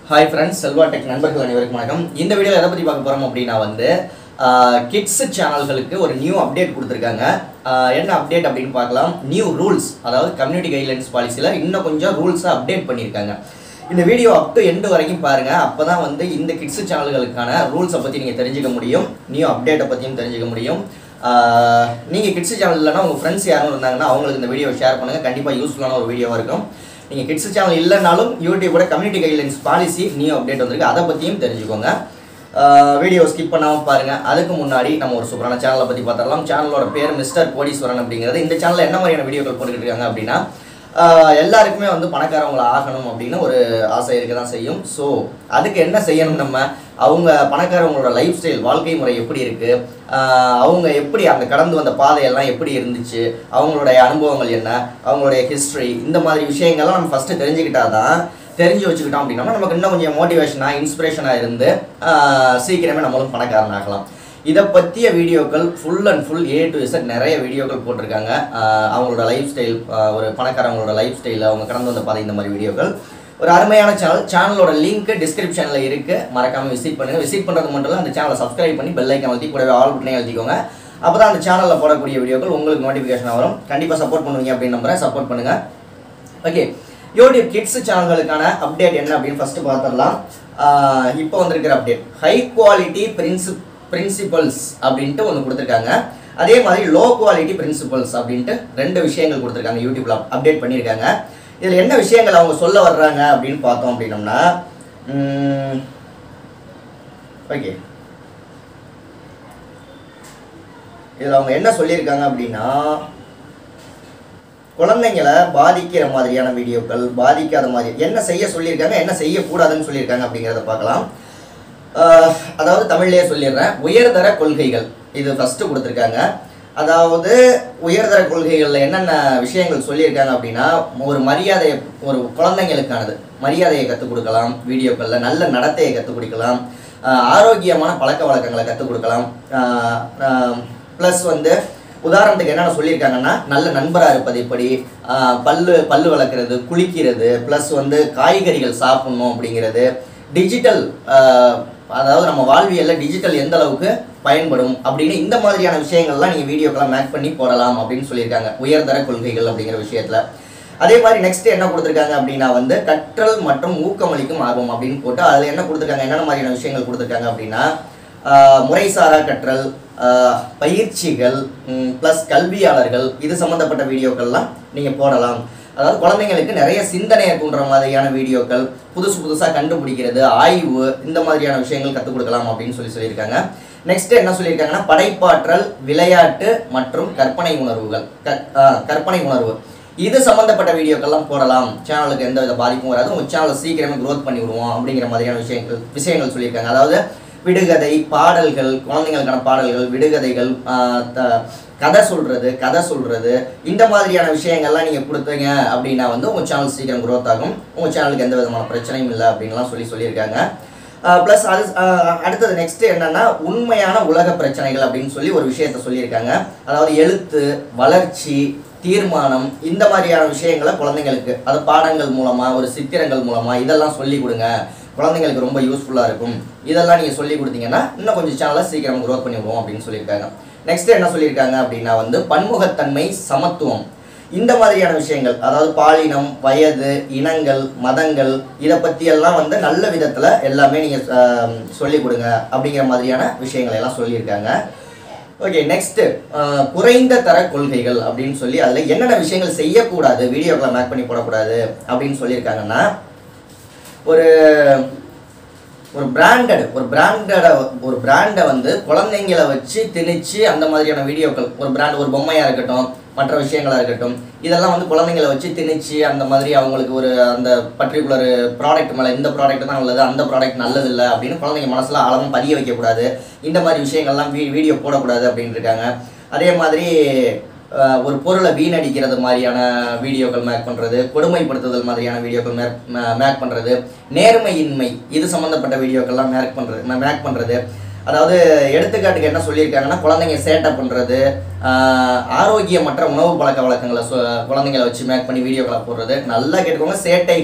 hi friends Selva tech நண்பர்கள் அனைவருக்கும் வணக்கம் இந்த வீடியோவில் எதை பற்றி பார்க்க போகிறோம் அப்படின்னா வந்து கிட்ஸ் சேனல்களுக்கு ஒரு நியூ அப்டேட் கொடுத்துருக்காங்க ஆஹ் என்ன அப்டேட் அப்படின்னு பார்க்கலாம் நியூ ரூல்ஸ் அதாவது கம்யூனிட்டி கைட்லைன்ஸ் பாலிசியில் இன்னும் கொஞ்சம் ரூல்ஸை அப்டேட் பண்ணியிருக்காங்க இந்த வீடியோ அப் டு எண்டு வரைக்கும் பாருங்கள் அப்போ தான் வந்து இந்த கிட்ஸ் சேனல்களுக்கான ரூல்ஸை பற்றி நீங்கள் தெரிஞ்சுக்க முடியும் நியூ அப்டேட்டை பற்றியும் தெரிஞ்சுக்க முடியும் நீங்கள் கிட்ஸ் சேனல் இல்லைனா உங்கள் ஃப்ரெண்ட்ஸ் யாரும் இருந்தாங்கன்னா அவங்களுக்கு இந்த வீடியோவை ஷேர் பண்ணுங்கள் கண்டிப்பாக யூஸ்ஃபுல்லான ஒரு வீடியோவாக இருக்கும் நீங்கள் கிட்ஸ் சேனல் இல்லைனாலும் யூடியூபோட community guidelines policy new update வந்திருக்கு அதை பற்றியும் தெரிஞ்சுக்கோங்க வீடியோ ஸ்கிப் பண்ணாமல் பாருங்கள் அதுக்கு முன்னாடி நம்ம ஒரு சூப்பரான சேனலை பற்றி பார்த்துடலாம் சேனலோட பேர் மிஸ்டர் கோடீஸ்வரன் அப்படிங்கிறது இந்த சேனலில் என்ன மாதிரியான வீடியோக்கள் போட்டுக்கிட்டு இருக்காங்க அப்படின்னா ஆஹ் எல்லாருக்குமே வந்து பணக்காரவங்கள ஆகணும் அப்படின்னு ஒரு ஆசை இருக்க தான் செய்யும் ஸோ அதுக்கு என்ன செய்யணும் நம்ம அவங்க பணக்காரவங்களோட லைஃப் ஸ்டைல் வாழ்க்கை முறை எப்படி இருக்குது அவங்க எப்படி அந்த கடந்து வந்த பாதையெல்லாம் எப்படி இருந்துச்சு அவங்களுடைய அனுபவங்கள் என்ன அவங்களுடைய ஹிஸ்ட்ரி இந்த மாதிரி விஷயங்கள்லாம் நம்ம ஃபஸ்ட்டு தெரிஞ்சுக்கிட்டா தான் தெரிஞ்சு வச்சுக்கிட்டோம் அப்படின்னா நமக்கு இன்னும் கொஞ்சம் மோட்டிவேஷனாக இன்ஸ்பிரேஷனாக இருந்து ஆஹ் சீக்கிரமே நம்மளும் பணக்காரன் ஆகலாம் இதை பற்றிய வீடியோக்கள் full and full A to Z நிறைய வீடியோக்கள் போட்டிருக்காங்க ஆஹ் அவங்களோட லைஃப் ஸ்டைல் ஒரு பணக்காரவங்களோட லைஃப் ஸ்டைல் அவங்க கடந்து வந்த பாதை இந்த மாதிரி வீடியோக்கள் ஒரு அருமையான சேனல் சேனலோட லிங்க் டிஸ்கிரிப்ஷனில் இருக்குது மறக்காமல் விசிட் பண்ணுங்கள் விசிட் பண்ணுறது மட்டும் இல்லை அந்த சேனலை சப்ஸ்கிரைப் பண்ணி பெல் ஐக்கன் அழுத்தி கூடவே ஆல் பட்டனை அழுத்திக்கோங்க அப்போ தான் அந்த சேனலில் போடக்கூடிய வீடியோக்கள் உங்களுக்கு நோட்டிஃபிகேஷன் வரும் கண்டிப்பாக சப்போர்ட் பண்ணுவீங்க அப்படின்னு நம்புறேன் சப்போர்ட் பண்ணுங்கள் ஓகே யூடியூப் கிட்ஸ் சேனல்களுக்கான அப்டேட் என்ன அப்படின்னு ஃபஸ்ட்டு பார்த்துடலாம் இப்போ வந்திருக்கிற அப்டேட் ஹை குவாலிட்டி பிரின்சிப் பிரின்சிபல்ஸ் அப்படின்ட்டு ஒன்று கொடுத்துருக்காங்க அதே மாதிரி லோ குவாலிட்டி பிரின்சிபல்ஸ் அப்படின்ட்டு ரெண்டு விஷயங்கள் கொடுத்துருக்காங்க யூடியூப்ல அப்டேட் பண்ணியிருக்காங்க இதில் என்ன விஷயங்கள் அவங்க சொல்ல வர்றாங்க அப்படின்னு பார்த்தோம் அப்படின்னம்னா ஓகே இதில் அவங்க என்ன சொல்லியிருக்காங்க அப்படின்னா குழந்தைங்களை பாதிக்கிற மாதிரியான வீடியோக்கள் பாதிக்காத மாதிரி என்ன செய்ய சொல்லியிருக்காங்க என்ன செய்யக்கூடாதுன்னு சொல்லியிருக்காங்க அப்படிங்கிறத பார்க்கலாம் ஆஹ் அதாவது தமிழ்லேயே சொல்லிடுறேன் உயர்தர கொள்கைகள் இது ஃபஸ்ட்டு கொடுத்துருக்காங்க அதாவது உயர்தர கொள்கைகளில் என்னென்ன விஷயங்கள் சொல்லியிருக்காங்க அப்படின்னா ஒரு மரியாதையை ஒரு குழந்தைங்களுக்கானது மரியாதையை கற்றுக் கொடுக்கலாம் வீடியோக்களில் நல்ல நடத்தையை கற்றுக் கொடுக்கலாம் ஆஹ் ஆரோக்கியமான பழக்க வழக்கங்களை கற்றுக் கொடுக்கலாம் ப்ளஸ் வந்து உதாரணத்துக்கு என்னென்ன சொல்லியிருக்காங்கன்னா நல்ல நண்பராக இருப்பது எப்படி ஆஹ் பல்லு பல்லு வளர்க்குறது குளிக்கிறது ப்ளஸ் வந்து காய்கறிகள் சாப்பிட்ணும் அப்படிங்கிறது டிஜிட்டல் அதாவது நம்ம வாழ்வியலில் டிஜிட்டல் எந்த அளவுக்கு பயன்படும் அப்படின்னு இந்த மாதிரியான விஷயங்கள்லாம் நீங்கள் வீடியோக்கெல்லாம் மேக் பண்ணி போடலாம் அப்படின்னு சொல்லியிருக்காங்க உயர்தர கொள்கைகள் அப்படிங்கிற விஷயத்தில் அதே மாதிரி நெக்ஸ்ட் என்ன கொடுத்துருக்காங்க அப்படின்னா வந்து கற்றல் மற்றும் ஊக்கமளிக்கும் ஆர்வம் அப்படின்னு போட்டு அதில் என்ன கொடுத்துருக்காங்க என்னென்ன மாதிரியான விஷயங்கள் கொடுத்துருக்காங்க அப்படின்னா ஆஹ் முறைசாரா கற்றல் ஆஹ் பயிற்சிகள் ப்ளஸ் கல்வியாளர்கள் இது சம்மந்தப்பட்ட வீடியோக்கள்லாம் நீங்கள் போடலாம் அதாவது குழந்தைங்களுக்கு நிறைய சிந்தனையை தூண்டுற மாதிரியான வீடியோக்கள் புதுசு புதுசாக கண்டுபிடிக்கிறது ஆய்வு இந்த மாதிரியான விஷயங்கள் கற்றுக் கொடுக்கலாம் அப்படின்னு சொல்லி சொல்லியிருக்காங்க நெக்ஸ்ட் என்ன சொல்லியிருக்காங்கன்னா படைப்பாற்றல் விளையாட்டு மற்றும் கற்பனை உணர்வுகள் க ஆஹ் கற்பனை உணர்வு இது சம்மந்தப்பட்ட வீடியோக்கள்லாம் போடலாம் சேனலுக்கு எந்த வித பாதிப்பும் வராது உங்கள் சேனலை சீக்கிரமே க்ரோத் பண்ணி விடுவோம் அப்படிங்கிற மாதிரியான விஷயங்கள் விஷயங்கள் சொல்லியிருக்காங்க அதாவது விடுகதை பாடல்கள் குழந்தைங்களுக்கான பாடல்கள் விடுகதைகள் ஆஹ் த- கதை சொல்கிறது கதை சொல்கிறது இந்த மாதிரியான விஷயங்கள்லாம் நீங்கள் கொடுத்தீங்க அப்படின்னா வந்து உங்கள் சேனல் சீக்கிரம் growth ஆகும் உங்கள் சேனலுக்கு எந்த விதமான பிரச்சனையும் இல்லை அப்படின்லாம் சொல்லி சொல்லியிருக்காங்க ப்ளஸ் அது ஆஹ் அடுத்தது நெக்ஸ்ட் என்னன்னா உண்மையான உலக பிரச்சனைகள் அப்படின்னு சொல்லி ஒரு விஷயத்த சொல்லியிருக்காங்க அதாவது எழுத்து வளர்ச்சி தீர்மானம் இந்த மாதிரியான விஷயங்களை குழந்தைங்களுக்கு அது பாடங்கள் மூலமாக ஒரு சித்திரங்கள் மூலமாக இதெல்லாம் சொல்லி கொடுங்க குழந்தைங்களுக்கு ரொம்ப யூஸ்ஃபுல்லாக இருக்கும் இதெல்லாம் நீங்கள் சொல்லி கொடுத்தீங்கன்னா இன்னும் கொஞ்சம் சேனலை சீக்கிரம் க்ரோத் பண்ணி விடுவோம் அப்படின்னு சொல்லியிருக்காங்க நெக்ஸ்ட் என்ன சொல்லியிருக்காங்க அப்படின்னா வந்து பன்முகத்தன்மை சமத்துவம் இந்த மாதிரியான விஷயங்கள் அதாவது பாலினம் வயது இனங்கள் மதங்கள் இதை பற்றியெல்லாம் வந்து நல்ல விதத்தில் எல்லாமே நீங்கள் சொல்லி கொடுங்க அப்படிங்கிற மாதிரியான விஷயங்களை எல்லாம் சொல்லியிருக்காங்க ஓகே நெக்ஸ்ட் குறைந்த தர கொள்கைகள் அப்படின்னு சொல்லி அதில் என்னென்ன விஷயங்கள் செய்யக்கூடாது வீடியோக்களை மேக் பண்ணி போடக்கூடாது அப்படின்னு சொல்லியிருக்காங்கன்னா ஒரு ஒரு பிராண்டட் ஒரு பிராண்டட ஒரு பிராண்டை வந்து குழந்தைங்களை வச்சு திணிச்சு அந்த மாதிரியான வீடியோக்கள் ஒரு பிராண்ட் ஒரு பொம்மையாக இருக்கட்டும் மற்ற விஷயங்களாக இருக்கட்டும் இதெல்லாம் வந்து குழந்தைங்களை வச்சு திணிச்சு அந்த மாதிரி அவங்களுக்கு ஒரு அந்த பர்டிகுலர் ப்ராடக்ட் மேலே இந்த ப்ராடக்ட் தான் நல்லது அந்த ப்ராடக்ட் நல்லது இல்லை அப்படின்னு குழந்தைங்க மனசில் ஆழமும் பதிய வைக்கக்கூடாது இந்த மாதிரி விஷயங்கள்லாம் வீ வீடியோ போடக்கூடாது அப்படின்னு இருக்காங்க அதே மாதிரி அஹ், ஒரு பொருளை வீணடிக்கிறது மாதிரியான வீடியோக்கள் மேக் பண்ணுறது கொடுமைப்படுத்துதல் மாதிரியான வீடியோக்கள் மேக் மேக் பண்ணுறது நேர்மையின்மை இது சம்மந்தப்பட்ட வீடியோக்கள்லாம் மேக் பண்ணுறது மேக் பண்ணுறது அதாவது எடுத்துக்காட்டுக்கு என்ன சொல்லியிருக்காங்கன்னா குழந்தைங்க சேட்டை பண்ணுறது ஆரோக்கியமற்ற உணவு பழக்க வழக்கங்களை சொ குழந்தைங்களை வச்சு மேக் பண்ணி வீடியோக்களை போடுறது நல்லா கேட்டுக்கோங்க சேட்டைகள்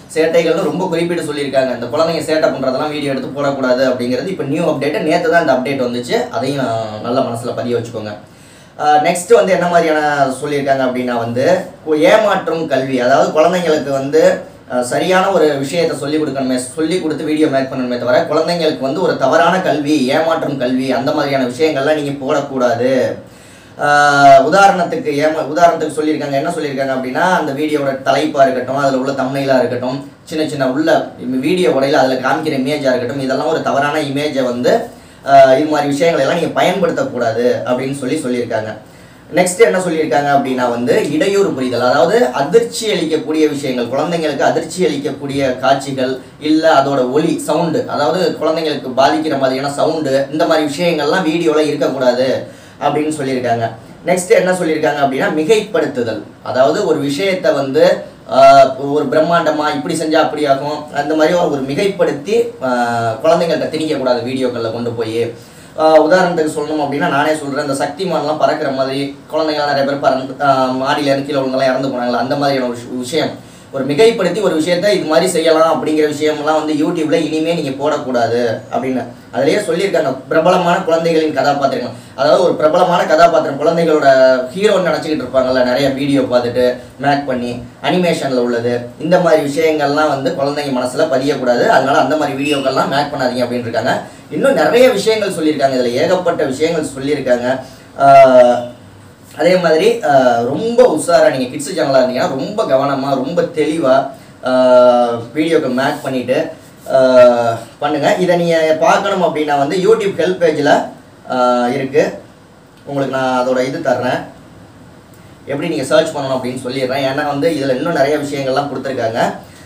சேட்டைகள்னு ரொம்ப குறிப்பிட்டு சொல்லியிருக்காங்க இந்த குழந்தைங்க சேட்டை பண்ணுறதெல்லாம் வீடியோ எடுத்து போடக்கூடாது அப்படிங்கிறது இப்போ நியூ அப்டேட்டு நேற்று தான் இந்த அப்டேட் வந்துச்சு அதையும் நான் நல்ல மனசில் பதிய வச்சுக்கோங்க நெக்ஸ்ட் வந்து என்ன மாதிரியான சொல்லியிருக்காங்க அப்படின்னா வந்து கு- ஏமாற்றும் கல்வி அதாவது குழந்தைங்களுக்கு வந்து அஹ், சரியான ஒரு விஷயத்தை சொல்லி கொடுக்கணுமே சொல்லி கொடுத்து வீடியோ மேக் பண்ணணுமே தவிர குழந்தைங்களுக்கு வந்து ஒரு தவறான கல்வி ஏமாற்றும் கல்வி அந்த மாதிரியான விஷயங்கள்லாம் நீங்கள் போடக்கூடாது ஆஹ் உதாரணத்துக்கு ஏமா உதாரணத்துக்கு சொல்லியிருக்காங்க என்ன சொல்லியிருக்காங்க அப்படின்னா அந்த வீடியோவோட தலைப்பாக இருக்கட்டும் அதில் உள்ள தம்னைலாக இருக்கட்டும் சின்ன சின்ன உள்ள வீடியோ உடையில அதில் காமிக்கிற இமேஜாக இருக்கட்டும் இதெல்லாம் ஒரு தவறான இமேஜை வந்து ஆஹ் இது மாதிரி விஷயங்களை எல்லாம் நீங்கள் பயன்படுத்தக்கூடாது அப்படின்னு சொல்லி சொல்லியிருக்காங்க நெக்ஸ்ட் என்ன சொல்லியிருக்காங்க அப்படின்னா வந்து இடையூறு புரிதல் அதாவது அதிர்ச்சி அளிக்கக்கூடிய விஷயங்கள் குழந்தைங்களுக்கு அதிர்ச்சி அளிக்கக்கூடிய காட்சிகள் இல்லை அதோட ஒலி சவுண்டு அதாவது குழந்தைங்களுக்கு பாதிக்கிற மாதிரியான சவுண்டு இந்த மாதிரி விஷயங்கள்லாம் வீடியோவில் இருக்கக்கூடாது அப்படின்னு சொல்லியிருக்காங்க நெக்ஸ்ட் என்ன சொல்லியிருக்காங்க அப்படின்னா மிகைப்படுத்துதல் அதாவது ஒரு விஷயத்தை வந்து ஆஹ், ஒரு பிரம்மாண்டமா இப்படி செஞ்சா அப்படி ஆகும் அந்த மாதிரி ஒரு மிகைப்படுத்தி ஆஹ், குழந்தைங்கள்ட்ட திணிக்கக்கூடாது வீடியோக்களில் கொண்டு போய் ஆஹ், உதாரணத்துக்கு சொல்லணும் அப்படின்னா நானே சொல்கிறேன் இந்த சக்திமான்லாம் பறக்கிற மாதிரி குழந்தைங்களாம் நிறைய பேர் பறந்து ஆஹ், மாடியில இருந்து கீழே விழுந்தெல்லாம் இறந்து போனாங்களா அந்த மாதிரியான ஒரு விஷ- விஷயம் ஒரு மிகைப்படுத்தி ஒரு விஷயத்த இது மாதிரி செய்யலாம் அப்படிங்கிற விஷயம்லாம் வந்து யூடியூப்ல இனிமே நீங்க போடக்கூடாது அப்படின்னு அதுலயே சொல்லியிருக்காங்க பிரபலமான குழந்தைகளின் கதாபாத்திரங்கள் அதாவது ஒரு பிரபலமான கதாபாத்திரம் குழந்தைகளோட ஹீரோன்னு நினச்சிக்கிட்டு இருப்பாங்கல்ல நிறைய வீடியோ பார்த்துட்டு மேக் பண்ணி அனிமேஷனில் உள்ளது இந்த மாதிரி விஷயங்கள்லாம் வந்து குழந்தைங்க மனசில் பதியக்கூடாது அதனால அந்த மாதிரி வீடியோக்கள்லாம் மேக் பண்ணாதீங்க அப்படின்னு இருக்காங்க இன்னும் நிறைய விஷயங்கள் சொல்லியிருக்காங்க இதில் ஏகப்பட்ட விஷயங்கள் சொல்லியிருக்காங்க ஆஹ் அதே மாதிரி ஆஹ் ரொம்ப உஷாராக நீங்கள் கிட்ஸ் சேனலாக இருந்தீங்கன்னா ரொம்ப கவனமாக ரொம்ப தெளிவாக வீடியோக்கு மேக் பண்ணிவிட்டு பண்ணுங்கள் இதை நீங்கள் பார்க்கணும் அப்படின்னா வந்து யூடியூப் ஹெல்ப் பேஜில் இருக்குது உங்களுக்கு நான் அதோட இது தர்றேன் எப்படி நீங்கள் சர்ச் பண்ணணும் அப்படின்னு சொல்லிடுறேன் ஏன்னா வந்து இதில் இன்னும் நிறைய விஷயங்கள்லாம் கொடுத்துருக்காங்க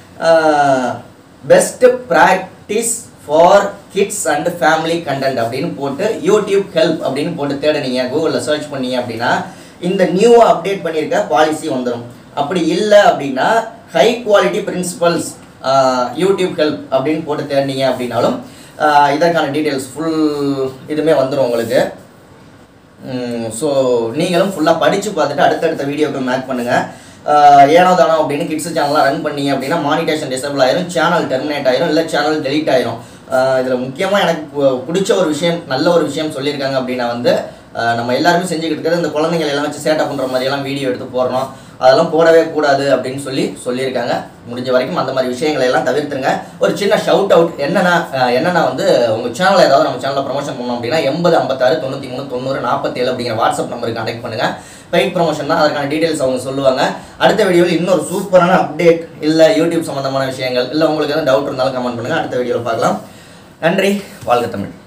best practice for kids and family content அப்படின்னு போட்டு யூடியூப் ஹெல்ப் அப்படின்னு போட்டு தேடுனீங்க கூகுளில் சர்ச் பண்ணீங்க அப்படின்னா இந்த நியூவாக அப்டேட் பண்ணியிருக்க பாலிசி வந்துடும் அப்படி இல்லை அப்படின்னா high quality principles YouTube help அப்படின்னு போட்டு தேடினீங்க அப்படின்னாலும் ஆஹ் இதற்கான டீட்டெயில்ஸ் ஃபுல் இதுவுமே வந்துடும் உங்களுக்கு ஸோ நீங்களும் ஃபுல்லாக படித்து பார்த்துட்டு அடுத்தடுத்த வீடியோக்கு மேக் பண்ணுங்கள் ஏனோ தானோ அப்படின்னு கிட்ஸ் சேனல்லாம் ரன் பண்ணீங்க அப்படின்னா மானிட்டேஷன் டிசபிள் ஆயிரும் சேனல் டெர்மினேட் ஆயிரும் இல்லை சேனல் டெலீட் ஆயிரும் இதில் முக்கியமாக எனக்கு பு- பிடிச்ச ஒரு விஷயம் நல்ல ஒரு விஷயம் சொல்லியிருக்காங்க அப்படின்னா வந்து ஆஹ் நம்ம எல்லாருமே செஞ்சுக்கிட்டு இருக்கிறது இந்த குழந்தைங்களை எல்லாம் வச்சு சேட்டை பண்ணுற மாதிரியெல்லாம் வீடியோ எடுத்து போடுறோம் அதெல்லாம் போடவே கூடாது அப்படின்னு சொல்லி சொல்லியிருக்காங்க முடிஞ்ச வரைக்கும் அந்த மாதிரி விஷயங்களை எல்லாம் தவிர்த்துருங்க ஒரு சின்ன ஷவுட் அவுட் என்னன்னா அஹ் என்னன்னா வந்து உங்கள் சேனலை ஏதாவது நம்ம சேனலில் ப்ரொமோஷன் பண்ணோம் அப்படின்னா எண்பது ஐம்பத்தாறு தொண்ணூற்றி மூணு தொண்ணூறு நாற்பத்தேழு அப்படிங்கிற வாட்ஸ்அப் நம்பருக்கு கான்டாக்ட் பண்ணுங்க பெயிட் ப்ரொமோஷன் தான் அதற்கான டீட்டெயில்ஸ் அவங்க சொல்லுவாங்க அடுத்த வீடியோவில் இன்னொரு சூப்பரான அப்டேட் இல்லை யூடியூப் சம்மந்தமான விஷயங்கள் இல்லை உங்களுக்கு எதாவது டவுட் இருந்தாலும் கமெண்ட் பண்ணுங்கள் அடுத்த வீடியோவில் பார்க்கலாம் நன்றி வாழ்க தமிழ்